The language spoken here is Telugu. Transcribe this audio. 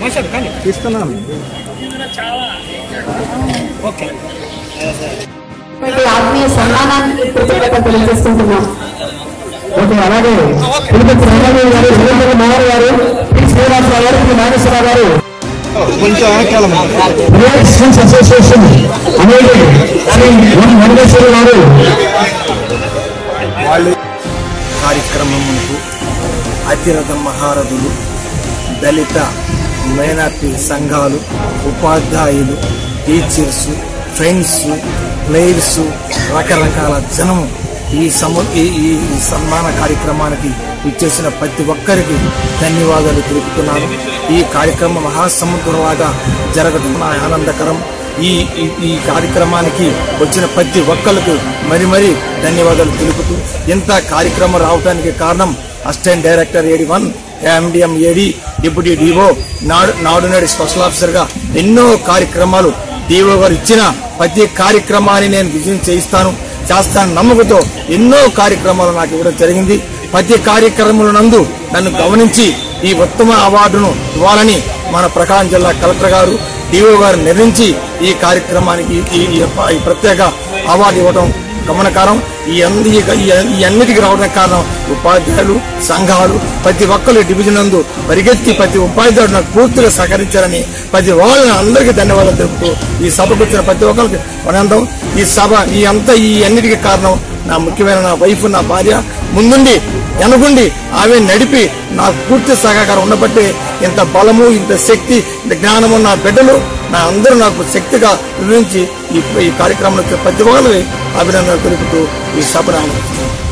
ఇస్తున్నాను ఓకే ఇటువంటి ఆత్మీయ సన్మానానికి కృతజ్ఞత తెలియజేసుకుంటున్నాం ఓకే అలాగే తిరుపతి రంగారావు గారు వీరేంద్ర మోహన్ గారు పి శ్రీనివాసరావు గారు పి నాగేశ్వరరావు గారు కొంచెం వెనకాల స్కూల్స్ అసోసియేషన్ అనేది శ్రీ ఎం వెంకటేశ్వర గారు కార్యక్రమమునకు అతిరథ మహారథులు దళిత మైనార్టీ సంఘాలు ఉపాధ్యాయులు టీచర్స్ ఫ్రెండ్స్ ప్లేయర్స్ రకరకాల జనం ఈ సము ఈ ఈ ఈ సన్మాన కార్యక్రమానికి ఇచ్చేసిన ప్రతి ఒక్కరికి ధన్యవాదాలు తెలుపుతున్నాను ఈ కార్యక్రమం మహాసముద్రంలాగా జరగడం నా ఆనందకరం ఈ ఈ- ఈ కార్యక్రమానికి వచ్చిన ప్రతి ఒక్కరికి మరి మరి ధన్యవాదాలు తెలుపుతూ ఇంత కార్యక్రమం రావడానికి కారణం assistant director AD one MDM AD deputy DO నాడు నాడు నేడు స్పెషల్ ఆఫీసర్ గా ఎన్నో కార్యక్రమాలు డిఓ గారు ఇచ్చిన ప్రతి కార్యక్రమాన్ని నేను విజయం చేయిస్తాను చేస్తాను నమ్మకంతో ఎన్నో కార్యక్రమాలు నాకు ఇవ్వడం జరిగింది ప్రతి కార్యక్రమం నందు నన్ను గమనించి ఈ ఉత్తమ అవార్డును ఇవ్వాలని మన ప్రకాశం జిల్లా కలెక్టర్ గారు డిఓ గారు నిర్ణయించి ఈ కార్యక్రమానికి ఈ- ఈ ఈ ప్రత్యేక అవార్డు ఇవ్వడం గమనకారం ఈ అన్ని ఈ- ఈ అన్నిటికీ రావడానికి కారణం ఉపాధ్యాయులు సంఘాలు ప్రతి ఒక్కరు డివిజన్ నందు పరిగెత్తి ప్రతి ఉపాధ్యాయుడు నాకు పూర్తిగా సహకరించారని ప్రతి వాళ్ళని అందరికీ ధన్యవాదాలు తెలుపుతూ ఈ సభకు వచ్చిన ప్రతి ఒక్కరికి ఆనందం ఈ సభ ఈ అంతా ఈ అన్నిటికీ కారణం నా ముఖ్యమైన నా వైఫ్ నా భార్య ముందుండి వెనకుండి ఆమె నడిపి నాకు పూర్తి సహకారం ఉండబట్టి ఇంత బలము ఇంత శక్తి ఇంత జ్ఞానము నా బిడ్డలు నా అందరూ నాకు శక్తిగా వివరించి ఈ ఈ కార్యక్రమంలో ప్రతి ఒక్కరికి అభినందనలు తెలుపుతూ ఈ సభను ఆనందిస్తున్నాను